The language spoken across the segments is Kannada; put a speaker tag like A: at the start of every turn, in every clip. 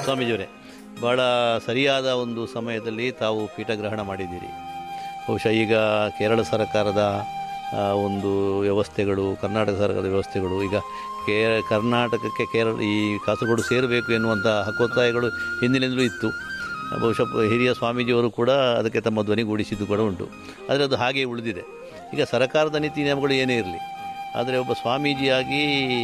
A: ಸ್ವಾಮೀಜಿಯವರೇ ಭಾಳ ಸರಿಯಾದ ಒಂದು ಸಮಯದಲ್ಲಿ ತಾವು ಪೀಠಗ್ರಹಣ ಮಾಡಿದ್ದೀರಿ ಬಹುಶಃ ಈಗ ಕೇರಳ ಸರ್ಕಾರದ ಆ, ಒಂದು ವ್ಯವಸ್ಥೆಗಳು ಕರ್ನಾಟಕ ಸರ್ಕಾರದ ವ್ಯವಸ್ಥೆಗಳು ಈಗ ಕೇ ಕರ್ನಾಟಕಕ್ಕೆ ಕೇರಳ ಈ ಕಾಸರಗೋಡು ಸೇರಬೇಕು ಎನ್ನುವಂಥ ಹಕ್ಕೊತ್ತಾಯಗಳು ಹಿಂದಿನಿಂದಲೂ ಇತ್ತು ಬಹುಶಃ ಹಿರಿಯ ಸ್ವಾಮೀಜಿಯವರು ಕೂಡ ಅದಕ್ಕೆ ತಮ್ಮ ಧ್ವನಿಗೂಡಿಸಿದ್ದು ಕೂಡ ಉಂಟು ಆದರೆ ಅದು ಹಾಗೆ ಉಳಿದಿದೆ ಈಗ ಸರ್ಕಾರದ ನೀತಿ ನಿಯಮಗಳು ಏನೇ ಇರಲಿ ಆದರೆ ಒಬ್ಬ ಸ್ವಾಮೀಜಿಯಾಗಿ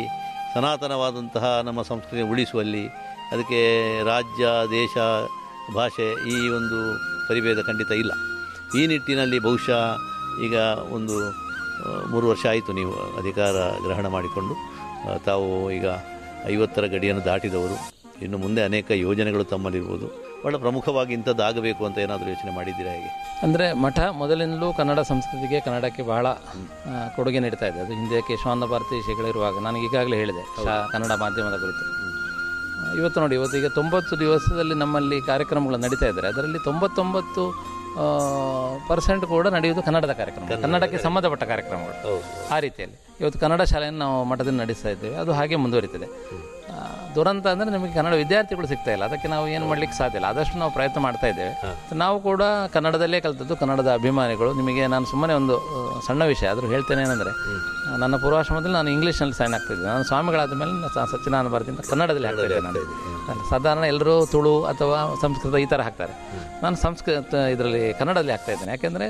A: ಸನಾತನವಾದಂತಹ ನಮ್ಮ ಸಂಸ್ಕೃತಿ ಉಳಿಸುವಲ್ಲಿ ಅದಕ್ಕೆ ರಾಜ್ಯ ದೇಶ ಭಾಷೆ ಈ ಒಂದು ಪರಿಭೇದ ಖಂಡಿತ ಇಲ್ಲ ಈ ನಿಟ್ಟಿನಲ್ಲಿ ಬಹುಶಃ ಈಗ ಒಂದು ಆ, ಮೂರು ವರ್ಷ ಆಯಿತು ನೀವು ಅಧಿಕಾರ ಗ್ರಹಣ ಮಾಡಿಕೊಂಡು ಆ, ತಾವು ಈಗ ಐವತ್ತರ ಗಡಿಯನ್ನು ದಾಟಿದವರು ಇನ್ನು ಮುಂದೆ ಅನೇಕ ಯೋಜನೆಗಳು ತಮ್ಮಲ್ಲಿರ್ಬೋದು ಭಾಳ ಪ್ರಮುಖವಾಗಿ ಇಂಥದ್ದಾಗಬೇಕು ಅಂತ ಏನಾದರೂ ಯೋಚನೆ ಮಾಡಿದ್ದೀರಾ ಹೇಗೆ
B: ಅಂದರೆ ಮಠ ಮೊದಲಿಂದಲೂ ಕನ್ನಡ ಸಂಸ್ಕೃತಿಗೆ ಕನ್ನಡಕ್ಕೆ ಬಹಳ ಆ, ಕೊಡುಗೆ ನೀಡ್ತಾ ಇದೆ ಅದು ಹಿಂದೆ ಕೇಶವಾನಂದ ಭಾರತಿ ಶ್ರೀಗಳಿರುವಾಗ ನಾನು ಈಗಾಗಲೇ ಹೇಳಿದೆ ಶಾ- ಕನ್ನಡ ಮಾಧ್ಯಮದ ಕುರಿತು ಆ, ಇವತ್ತು ನೋಡಿ ಇವತ್ತು ಈಗ ತೊಂಬತ್ತು ದಿವಸದಲ್ಲಿ ನಮ್ಮಲ್ಲಿ ಕಾರ್ಯಕ್ರಮಗಳು ನಡೀತಾ ಇದ್ದಾರೆ ಅದರಲ್ಲಿ ತೊಂಬತ್ತೊಂಬತ್ತು ಪರ್ಸೆಂಟ್ ಕೂಡ ನಡೆಯುವುದು ಕನ್ನಡದ ಕಾರ್ಯಕ್ರಮ ಕನ್ನಡಕ್ಕೆ ಸಂಬಂಧಪಟ್ಟ ಕಾರ್ಯಕ್ರಮಗಳು ಆ ರೀತಿಯಲ್ಲಿ ಇವತ್ತು ಕನ್ನಡ ಶಾಲೆಯನ್ನು ನಾವು ಮಠದಲ್ಲಿ ನಡೆಸ್ತಾ ಇದ್ದೇವೆ ಅದು ಹಾಗೆ ಮುಂದುವರಿತದೆ ಆ, ದುರಂತ ಅಂದರೆ ನಮಗೆ ಕನ್ನಡ ವಿದ್ಯಾರ್ಥಿಗಳು ಸಿಗ್ತಾ ಇಲ್ಲ ಅದಕ್ಕೆ ನಾವು ಏನು ಮಾಡಲಿಕ್ಕೆ ಸಾಧ್ಯ ಇಲ್ಲ ಆದಷ್ಟು ನಾವು ಪ್ರಯತ್ನ ಮಾಡ್ತಾ ಇದ್ದೇವೆ ನಾವು ಕೂಡ ಕನ್ನಡದಲ್ಲೇ ಕಲಿತದ್ದು ಕನ್ನಡದ ಅಭಿಮಾನಿಗಳು ನಿಮಗೆ ನಾನು ಸುಮ್ಮನೆ ಒಂದು ಆ, ಸಣ್ಣ ವಿಷಯ ಆದರೂ ಹೇಳ್ತೇನೆ ಏನಂದರೆ ನನ್ನ ಪೂರ್ವಾಶ್ರಮದಲ್ಲಿ ನಾನು ಇಂಗ್ಲೀಷ್ನಲ್ಲಿ ಸೈನ್ ಆಗ್ತಿದ್ದೆ ನಾನು ಸ್ವಾಮಿಗಳಾದ ಮೇಲೆ ನಾನು ಸ- ಸತ್ಯನಾರಾಯಣ ಭಾರತಿ ಅಂತ ಕನ್ನಡದಲ್ಲಿ ಹಾಕ್ತಾ ಇದ್ದೆ ನಾನು ನಾನು ಸಾಧಾರಣ ಎಲ್ಲರೂ ತುಳು ಅಥವಾ ಸಂಸ್ಕೃತ ಈ ಥರ ಹಾಕ್ತಾರೆ ನಾನು ಸಂಸ್ಕೃತ ಇದರಲ್ಲಿ ಕನ್ನಡದಲ್ಲಿ ಹಾಕ್ತಾ ಇದ್ದೇನೆ ಯಾಕೆಂದರೆ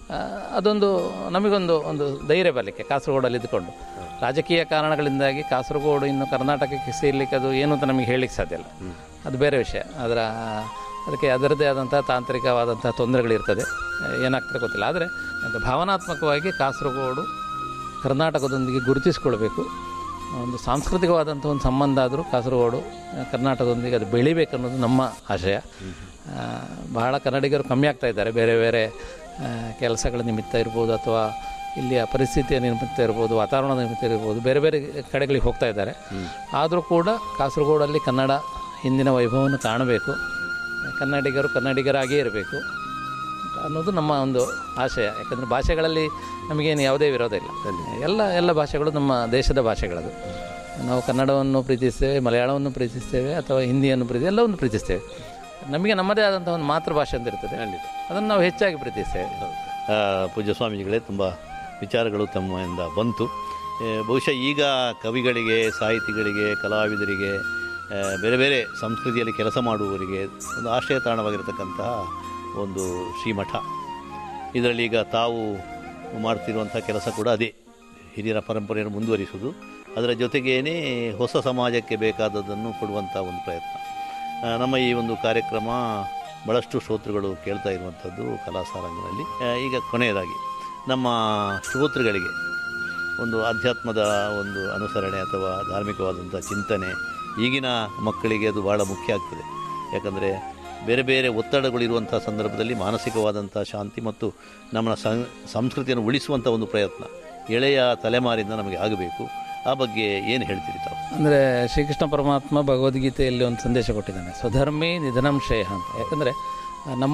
B: ಅದೊಂದು ನಮಗೊಂದು ಒಂದು ಧೈರ್ಯ ಬರಲಿಕ್ಕೆ ಕಾಸರಗೋಡಲ್ಲಿ ಇದ್ದುಕೊಂಡು ರಾಜಕೀಯ ಕಾರಣಗಳಿಂದಾಗಿ ಕಾಸರಗೋಡು ಇನ್ನು ಕರ್ನಾಟಕಕ್ಕೆ ಸೇರ್ಲಿಕ್ಕೆ ಅದು ಏನು ಅಂತ ನಮಗೆ ಹೇಳಲಿಕ್ಕೆ ಸಾಧ್ಯ ಇಲ್ಲ ಅದು ಬೇರೆ ವಿಷಯ ಅದರ ಅದಕ್ಕೆ ಅದರದ್ದೇ ಆದಂಥ ತಾಂತ್ರಿಕವಾದಂಥ ತೊಂದರೆಗಳಿರ್ತದೆ ಏನಾಗ್ತದೆ ಗೊತ್ತಿಲ್ಲ ಆದರೆ ಅದು ಭಾವನಾತ್ಮಕವಾಗಿ ಕಾಸರಗೋಡು ಕರ್ನಾಟಕದೊಂದಿಗೆ ಗುರುತಿಸಿಕೊಳ್ಬೇಕು ಒಂದು ಸಾಂಸ್ಕೃತಿಕವಾದಂಥ ಒಂದು ಸಂಬಂಧ ಆದರೂ ಕಾಸರಗೋಡು ಆ, ಕರ್ನಾಟಕದೊಂದಿಗೆ ಅದು ಬೆಳಿಬೇಕು ಅನ್ನೋದು ನಮ್ಮ ಆಶಯ ಆ, ಬಹಳ ಕನ್ನಡಿಗರು ಕಮ್ಮಿ ಆಗ್ತಾ ಇದ್ದಾರೆ ಬೇರೆ ಬೇರೆ ಆ, ಕೆಲಸಗಳ ನಿಮಿತ್ತ ಇರ್ಬೋದು ಅಥವಾ ಇಲ್ಲಿಯ ಪರಿಸ್ಥಿತಿಯ ನಿಮಿತ್ತ ಇರ್ಬೋದು ವಾತಾವರಣದ ನಿಮಿತ್ತ ಇರ್ಬೋದು ಬೇರೆ ಬೇರೆ ಕಡೆಗಳಿಗೆ ಹೋಗ್ತಾ ಇದ್ದಾರೆ ಆದರೂ ಕೂಡ ಕಾಸರಗೋಡಲ್ಲಿ ಕನ್ನಡ ಹಿಂದಿನ ವೈಭವವನ್ನು ಕಾಣಬೇಕು ಕನ್ನಡಿಗರು ಕನ್ನಡಿಗರಾಗಿಯೇ ಇರಬೇಕು ಅನ್ನೋದು ನಮ್ಮ ಒಂದು ಆಶಯ ಯಾಕಂದರೆ ಭಾಷೆಗಳಲ್ಲಿ ನಮಗೇನು ಯಾವುದೇ ವಿರೋಧ ಇಲ್ಲ ಎಲ್ಲ ಎಲ್ಲ ಭಾಷೆಗಳು ನಮ್ಮ ದೇಶದ ಭಾಷೆಗಳದು ನಾವು ಕನ್ನಡವನ್ನು ಪ್ರೀತಿಸ್ತೇವೆ ಮಲಯಾಳವನ್ನು ಪ್ರೀತಿಸ್ತೇವೆ ಅಥವಾ ಹಿಂದಿಯನ್ನು ಪ್ರೀತಿ ಎಲ್ಲವನ್ನು ಪ್ರೀತಿಸ್ತೇವೆ ನಮಗೆ ನಮ್ಮದೇ ಆದಂಥ ಒಂದು ಮಾತೃಭಾಷೆ ಅಂತ ಇರ್ತದೆ ಅದನ್ನು ನಾವು ಹೆಚ್ಚಾಗಿ ಪ್ರೀತಿಸ್ತೇವೆ
A: ಆ, ಪೂಜ್ಯ ಸ್ವಾಮೀಜಿಗಳೇ ತುಂಬ ವಿಚಾರಗಳು ತಮ್ಮಿಂದ ಬಂತು ಆ, ಬಹುಶಃ ಈಗ ಕವಿಗಳಿಗೆ ಸಾಹಿತಿಗಳಿಗೆ ಕಲಾವಿದರಿಗೆ ಆ, ಬೇರೆ ಬೇರೆ ಸಂಸ್ಕೃತಿಯಲ್ಲಿ ಕೆಲಸ ಮಾಡುವವರಿಗೆ ಒಂದು ಆಶ್ರಯ ತಾಣವಾಗಿರತಕ್ಕಂತಹ ಒಂದು ಶ್ರೀಮಠ ಇದರಲ್ಲಿ ಈಗ ತಾವು ಮಾಡ್ತಿರುವಂಥ ಕೆಲಸ ಕೂಡ ಅದೇ ಹಿರಿಯರ ಪರಂಪರೆಯನ್ನು ಮುಂದುವರಿಸುವುದು ಅದರ ಜೊತೆಗೇನೆ ಹೊಸ ಸಮಾಜಕ್ಕೆ ಬೇಕಾದದ್ದನ್ನು ಕೊಡುವಂಥ ಒಂದು ಪ್ರಯತ್ನ ಆ, ನಮ್ಮ ಈ ಒಂದು ಕಾರ್ಯಕ್ರಮ ಭಾಳಷ್ಟು ಶ್ರೋತೃಗಳು ಕೇಳ್ತಾ ಇರುವಂಥದ್ದು ಕಲಾಸಾರಂಗನಲ್ಲಿ ಆ, ಈಗ ಕೊನೆಯದಾಗಿ ನಮ್ಮ ಶ್ರೋತೃಗಳಿಗೆ ಒಂದು ಆಧ್ಯಾತ್ಮದ ಒಂದು ಅನುಸರಣೆ ಅಥವಾ ಧಾರ್ಮಿಕವಾದಂಥ ಚಿಂತನೆ ಈಗಿನ ಮಕ್ಕಳಿಗೆ ಅದು ಭಾಳ ಮುಖ್ಯ ಆಗ್ತದೆ ಯಾಕಂದರೆ ಬೇರೆ ಬೇರೆ ಒತ್ತಡಗಳಿರುವಂಥ ಸಂದರ್ಭದಲ್ಲಿ ಮಾನಸಿಕವಾದಂಥ ಶಾಂತಿ ಮತ್ತು ನಮ್ಮ ಸಂ- ಸಂಸ್ಕೃತಿಯನ್ನು ಉಳಿಸುವಂಥ ಒಂದು ಪ್ರಯತ್ನ ಎಳೆಯ ತಲೆಮಾರಿಂದ ನಮಗೆ ಆಗಬೇಕು ಆ ಬಗ್ಗೆ ಏನು ಹೇಳ್ತೀರಿ ತಾವು
B: ಅಂದರೆ ಶ್ರೀಕೃಷ್ಣ ಪರಮಾತ್ಮ ಭಗವದ್ಗೀತೆಯಲ್ಲಿ ಒಂದು ಸಂದೇಶ ಕೊಟ್ಟಿದ್ದಾನೆ ಸ್ವಧರ್ಮಿ ನಿಧನಂ ಶ್ರೇಯ ಅಂತ ಯಾಕಂದರೆ ನಮ್ಮ